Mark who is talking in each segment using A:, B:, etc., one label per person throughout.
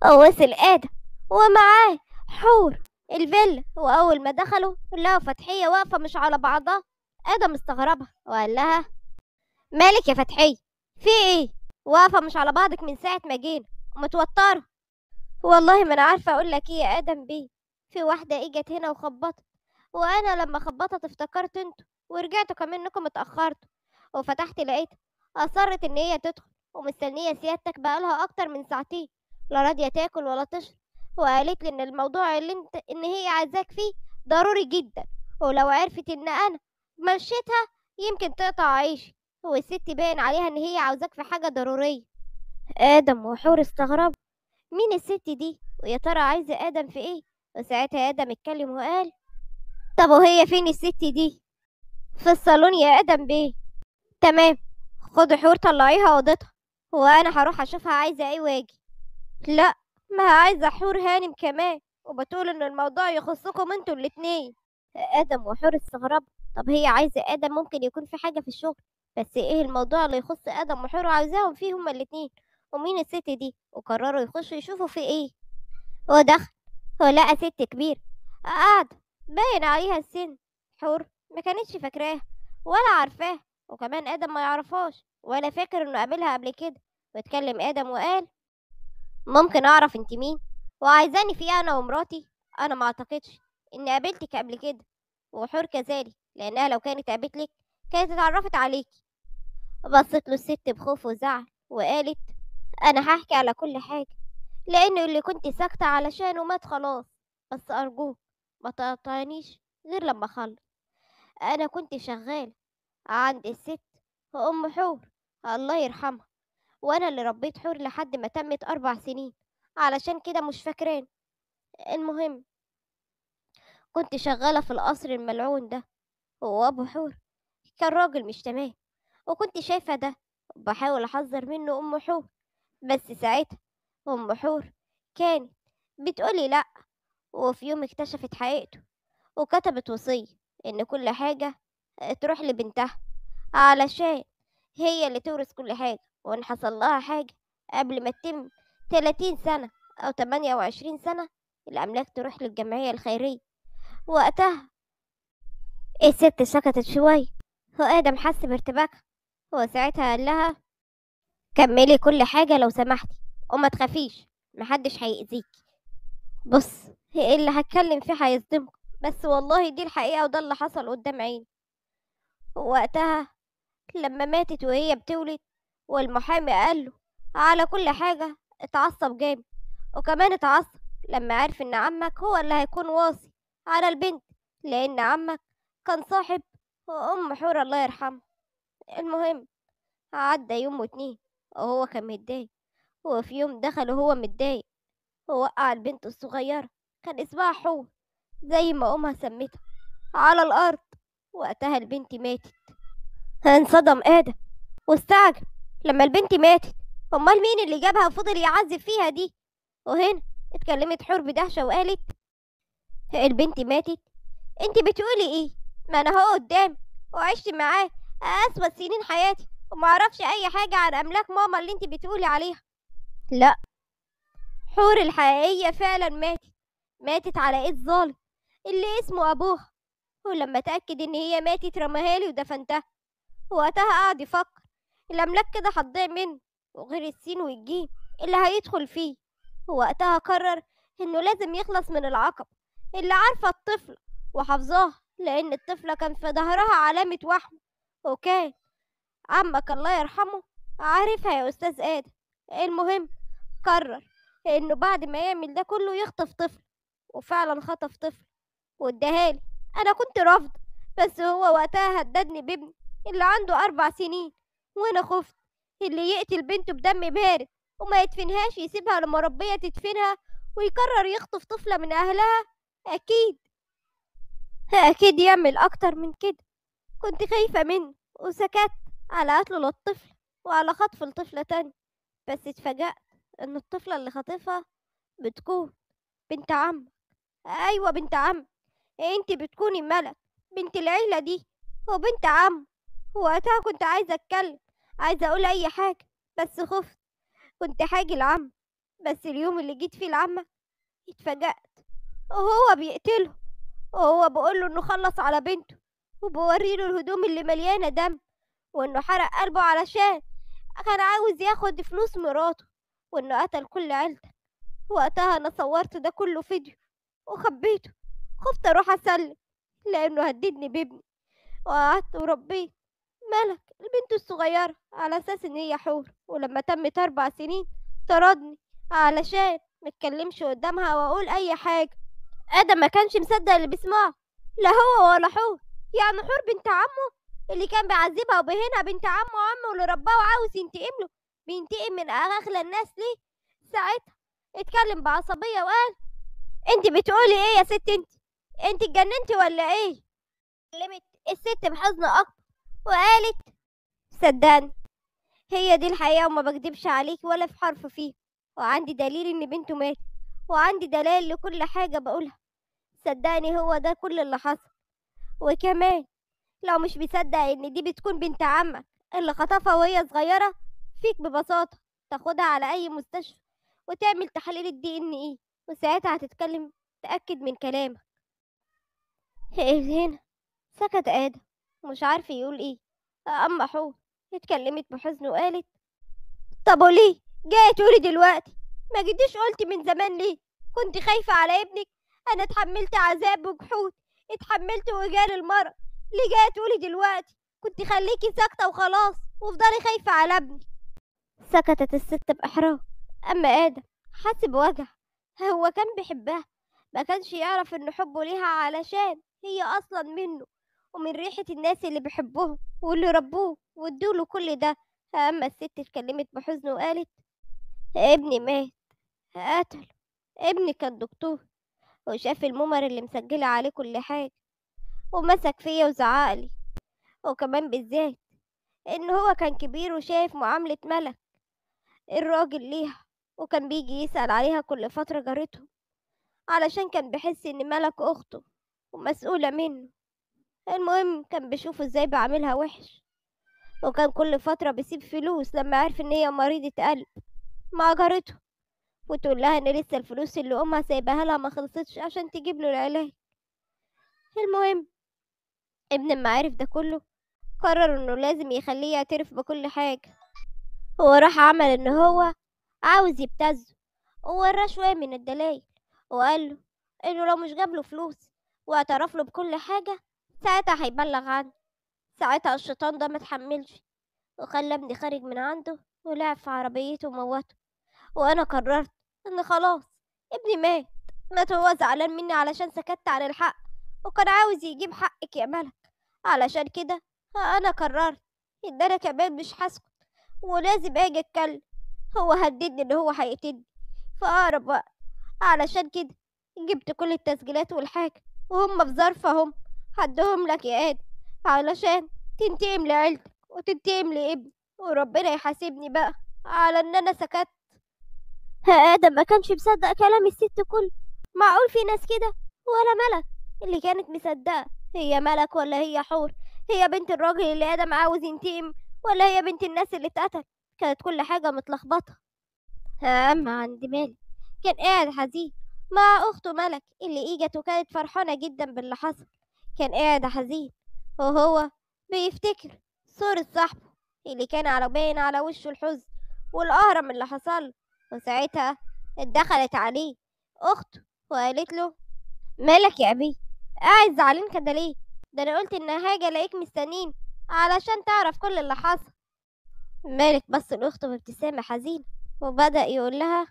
A: وصل آدم ومعاه حور الفيلا وأول ما دخلوا لقوا فتحية واقفة مش على بعضها آدم استغربها وقال لها مالك يا فتحية في ايه واقفة مش على بعضك من ساعة ما جينا ومتوترة والله ما انا عارفة اقول لك ايه يا آدم بيه في واحدة اجت هنا وخبطت وانا لما خبطت افتكرت انتوا ورجعتوا كمان انكم اتأخرتوا وفتحت لقيتها اصرت ان هي تدخل ومستنية سيادتك بقالها اكتر من ساعتين لا راضية تاكل ولا تشرب وقالت لي ان الموضوع اللي انت ان هي عايزاك فيه ضروري جدا ولو عرفت ان انا مشيتها يمكن تقطع عيشي والست باين عليها ان هي عاوزاك في حاجة ضرورية ادم وحور استغربوا مين الست دي ويا ترى عايزة ادم في ايه وساعتها ادم اتكلم وقال طب وهي فين الست دي في الصالون يا ادم بيه تمام خدي حور طلعيها اوضتها وانا هروح اشوفها عايزة ايه واجي لا ما هي عايزة حور هانم كمان وبتقول ان الموضوع يخصكم انتوا الاتنين ادم وحور استغربوا طب هي عايزة ادم ممكن يكون في حاجة في الشغل بس ايه الموضوع اللي يخص ادم وحور عاوزاهم فيه هما الاتنين ومين الست دي وقرروا يخشوا يشوفوا في ايه هو دخل هو لقى ست كبيرة قاعدة باين عليها السن حور ما كانتش فاكراها ولا عارفاها وكمان ادم ما يعرفهاش ولا فاكر انه قابلها قبل كده واتكلم ادم وقال ممكن اعرف انت مين وعايزاني في إيه انا ومراتي انا ما اعتقدش اني قابلتك قبل كده وحور كذلك لانها لو كانت قابلتك كانت اتعرفت عليكي بصت له الست بخوف وزعل وقالت انا هحكي على كل حاجه لانه اللي كنت ساكته علشانه مات خلاص بس ارجوك ما تقطعنيش غير لما اخلص انا كنت شغاله عند الست ام حور الله يرحمها وانا اللي ربيت حور لحد ما تمت اربع سنين علشان كده مش فاكران المهم كنت شغاله في القصر الملعون ده هو ابو حور كان راجل مش تمام وكنت شايفه ده وبحاول احذر منه ام حور بس ساعتها ام حور كانت بتقولي لا وفي يوم اكتشفت حقيقته وكتبت وصيه ان كل حاجه تروح لبنتها علشان هي اللي تورث كل حاجه وان حصل لها حاجه قبل ما تتم 30 سنه او 28 سنه الاملاك تروح للجمعيه الخيريه وقتها الست سكتت شويه وادم حس بارتباكها هو ساعتها قال لها كملي كل حاجه لو سمحتي وما تخافيش محدش هيأذيكي بص هي اللي هتكلم فيه هيصدمك بس والله دي الحقيقه وده اللي حصل قدام عيني وقتها لما ماتت وهي بتولد والمحامي قال له على كل حاجة اتعصب جامد وكمان اتعصب لما عرف ان عمك هو اللي هيكون واصي على البنت لان عمك كان صاحب ام حور الله يرحمها المهم عدى يوم واتنين وهو كان متضايق وفي يوم دخل وهو متضايق ووقع البنت الصغيرة كان اسمها حور زي ما امها سمتها على الارض وقتها البنت ماتت انصدم ادم واستعجب لما البنت ماتت امال مين اللي جابها وفضل يعذب فيها دي وهنا اتكلمت حور بدهشة وقالت البنت ماتت انت بتقولي ايه ما انا هو قدام وعشت معاه اسوأ سنين حياتي ومعرفش اي حاجة عن املاك ماما اللي انت بتقولي عليها لا حور الحقيقية فعلا ماتت ماتت على ايد ظالم اللي اسمه ابوها ولما اتأكد ان هي ماتت رماها لي ودفنتها وقتها قعد يفكر الأملاك كده هتضيع منه وغير السين والجيم اللي هيدخل فيه ووقتها قرر إنه لازم يخلص من العقبة اللي عارفة الطفلة وحافظاها لأن الطفلة كان في ظهرها علامة وحم وكان عمك الله يرحمه عارفها يا أستاذ آدم المهم قرر إنه بعد ما يعمل ده كله يخطف طفل وفعلا خطف طفل واداهالي أنا كنت رافضة بس هو وقتها هددني بابني اللي عنده أربع سنين وأنا خفت اللي يقتل بنته بدم بارد وما يدفنهاش يسيبها لما ربية تدفنها ويقرر يخطف طفلة من أهلها أكيد أكيد يعمل أكتر من كده كنت خايفة منه وسكت على قتله للطفل وعلى خطف الطفلة تاني بس اتفاجأت إن الطفلة اللي خاطفها بتكون بنت عمك أيوة بنت عم انت بتكوني ملك بنت العيلة دي وبنت عم وقتها كنت عايزة أتكلم عايزة أقول أي حاجة بس خفت كنت حاجي العم بس اليوم اللي جيت فيه لعمك اتفاجأت وهو بيقتله وهو بيقوله انه خلص على بنته وبوريله الهدوم اللي مليانة دم وانه حرق قلبه علشان كان عاوز ياخد فلوس مراته وانه قتل كل عيلتك وقتها انا صورت ده كله فيديو وخبيته خفت اروح اسلم لانه هددني بابني وقعدت وربيت ملك البنت الصغيرة على اساس ان هي حور ولما تمت اربع سنين طردني علشان متكلمش قدامها واقول اي حاجة ادم ما كانش مصدق اللي بيسمعه لا هو ولا حور يعني حور بنت عمه اللي كان بيعذبها وبيهينها بنت عمه وعمه اللي رباه وعاوز ينتقم له بينتقم من اغلى الناس ليه ساعتها اتكلم بعصبية وقال انت بتقولي ايه يا ست انت انت اتجننتي ولا ايه كلمت الست بحزن اكبر وقالت صدقني هي دي الحقيقة وما بكدبش عليك ولا في حرف فيه وعندي دليل ان بنته ماتت وعندي دلائل لكل حاجة بقولها صدقني هو ده كل اللي حصل وكمان لو مش مصدق ان دي بتكون بنت عمك اللي خطفها وهي صغيرة فيك ببساطة تاخدها على اي مستشفى وتعمل تحاليل الدي ان ايه وساعتها هتتكلم تأكد من كلامك هنا سكت آدم مش عارف يقول ايه أما حور اتكلمت بحزن وقالت طب وليه جاية تقولي دلوقتي ما جيتيش قلتي من زمان ليه كنت خايفة على ابنك أنا اتحملت عذاب وجحود اتحملت وجال المرض ليه جاية تقولي دلوقتي كنت خليكي ساكتة وخلاص وافضلي خايفة على ابني سكتت الست بإحراج أما آدم حس بوجع هو كان بيحبها ما كانش يعرف إن حبه ليها علشان هي أصلا منه ومن ريحة الناس اللي بيحبوهم واللي ربوه وادوله كل ده أما الست اتكلمت بحزن وقالت ابني مات قتل ابني كان دكتور وشاف الممر اللي مسجلة عليه كل حاجة ومسك فيا وزعقلي وكمان بالذات إن هو كان كبير وشايف معاملة ملك الراجل ليها وكان بيجي يسأل عليها كل فترة جارتهم علشان كان بيحس إن ملك أخته ومسؤولة منه المهم كان بيشوفه ازاي بعملها وحش وكان كل فترة بيسيب فلوس لما عرف ان هي مريضة قلب مع جارته وتقول لها ان لسه الفلوس اللي امها سايباها لها ما خلصتش عشان تجيب له العلاج المهم ابن ما عرف ده كله قرر انه لازم يخليه يعترف بكل حاجة هو راح عمل ان هو عاوز يبتزه ووراه شوية من الدلايل وقال له انه لو مش جاب له فلوس واعترف له بكل حاجة ساعتها هيبلغ عني ساعتها الشيطان ده متحملش وخلى ابني خارج من عنده ولعب في عربيته وموته وانا قررت ان خلاص ابني مات مات وهو زعلان مني علشان سكت عن الحق وكان عاوز يجيب حقك يا ملك علشان كده انا قررت ان انا كمان مش هسكت ولازم اجي اتكلم هو هددني ان هو هيقتلني في اقرب وقت علشان كده جبت كل التسجيلات والحاجة وهم في ظرفهم هدهم لك يا ادم علشان تنتقم لعيلتك وتنتقم لابني وربنا يحاسبني بقى على ان انا سكت ها ادم ما كانش مصدق كلام الست كله معقول في ناس كده ولا ملك اللي كانت مصدقه هي ملك ولا هي حور هي بنت الراجل اللي ادم عاوز ينتقم ولا هي بنت الناس اللي اتقتل كانت كل حاجه متلخبطه اما عند مالك كان قاعد حزين مع اخته ملك اللي اجت وكانت فرحانه جدا باللي حصل كان قاعد حزين وهو بيفتكر صورة صاحبه اللي كان على باين على وشه الحزن والقهرم اللي حصل وساعتها اتدخلت عليه أخته وقالت له مالك يا أبي قاعد زعلان كده ليه ده أنا قلت إن هاجي ألاقيك مستنين علشان تعرف كل اللي حصل مالك بص لأخته بابتسامة حزينة وبدأ يقول لها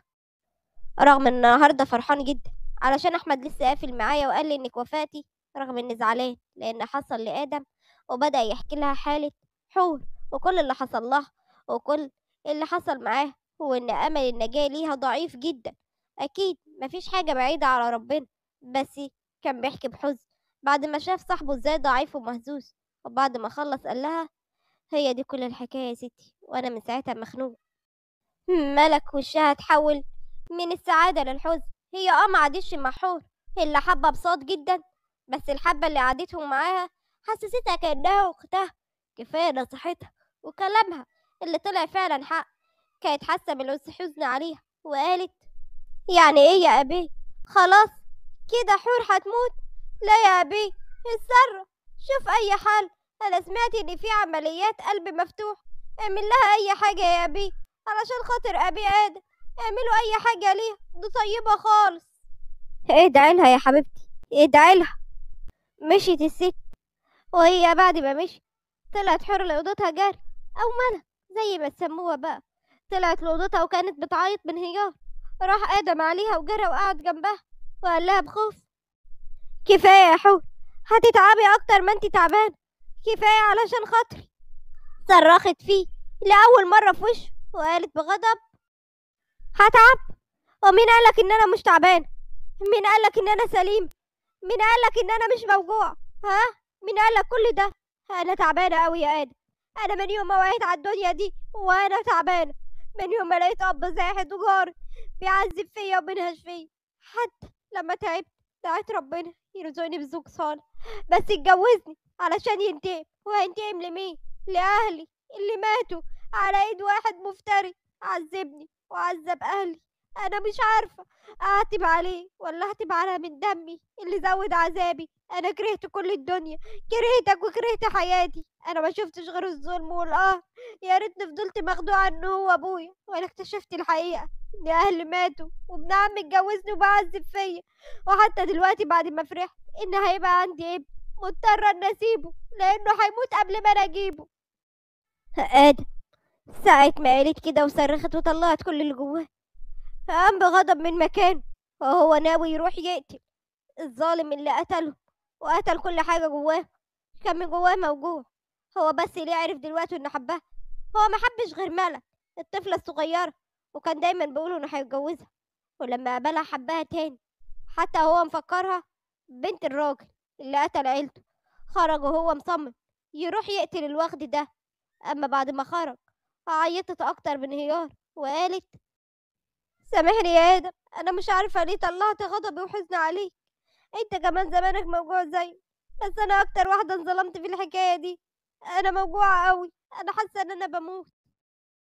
A: رغم إن النهاردة فرحان جدا علشان أحمد لسه قافل معايا وقال لي إنك وفاتي رغم إني زعلان لأن حصل لآدم وبدأ يحكي لها حالة حور وكل اللي حصل لها وكل اللي حصل معاها وإن أمل النجاة ليها ضعيف جدا أكيد مفيش حاجة بعيدة على ربنا بس كان بيحكي بحزن بعد ما شاف صاحبه ازاي ضعيف ومهزوز وبعد ما خلص قال لها هي دي كل الحكاية يا ستي وأنا من ساعتها مخنوق ملك وشها اتحول من السعادة للحزن هي اه ما عادتش مع حور اللي حبة بصوت جدا بس الحبة اللي قعدتهم معاها حسستها كأنها أختها كفاية نصيحتها وكلامها اللي طلع فعلا حق كانت حاسة بالحزن عليها وقالت يعني ايه يا ابي خلاص كده حور هتموت لا يا ابي اتصرف شوف اي حل انا سمعت ان في عمليات قلب مفتوح اعمل لها اي حاجه يا ابي علشان خاطر ابي ادم اعملوا اي حاجه ليها دي طيبه خالص ادعي لها يا حبيبتي ادعي لها مشيت الست وهي بعد ما مشي طلعت حور لأوضتها جري أو ملك زي ما تسموها بقى طلعت لأوضتها وكانت بتعيط بانهيار راح آدم عليها وجرى وقعد جنبها وقال لها بخوف كفاية يا حور هتتعبي أكتر ما انتي تعبانة كفاية علشان خاطري صرخت فيه لأول مرة في وشه وقالت بغضب هتعب ومين قالك إن أنا مش تعبانة مين قالك إن أنا سليم مين قالك إن أنا مش موجوع ها مين قالك كل ده أنا تعبانة أوي يا آدم أنا من يوم ما وعيت على الدنيا دي وأنا تعبانة من يوم ما لقيت أب زاهد وجار بيعذب فيا وبينهش فيا حتى لما تعبت دعيت ربنا يرزقني بزوج صالح بس يتجوزني علشان ينتقم وهينتقم لمين لأهلي اللي ماتوا على ايد واحد مفتري عذبني وعذب أهلي أنا مش عارفة أعتب عليه ولا أعتب على من دمي اللي زود عذابي أنا كرهت كل الدنيا كرهتك وكرهت حياتي أنا ما شفتش غير الظلم والقهر يا ريتني فضلت مخدوعة إنه هو أبويا وأنا اكتشفت الحقيقة إن أهلي ماتوا وابن عمي اتجوزني وبعذب فيا وحتى دلوقتي بعد ما فرحت إن هيبقى عندي ابن مضطرة إن أسيبه لأنه هيموت قبل ما أنا أجيبه آدم ساعة ما قالت كده وصرخت وطلعت كل اللي جواها قام بغضب من مكانه وهو ناوي يروح يقتل الظالم اللي قتله وقتل كل حاجة جواه كان من جواه موجوع هو بس ليه عرف دلوقتي انه حبها هو ما حبش غير ملك الطفلة الصغيرة وكان دايما بيقولوا انه هيتجوزها ولما قابلها حبها تاني حتى هو مفكرها بنت الراجل اللي قتل عيلته خرج وهو مصمم يروح يقتل الوغد ده اما بعد ما خرج عيطت اكتر بانهيار وقالت سامحني يا ادم انا مش عارفه ليه طلعت غضبي وحزن عليك انت كمان زمانك موجوع زي بس انا اكتر واحده انظلمت في الحكايه دي انا موجوعه قوي انا حاسه ان انا بموت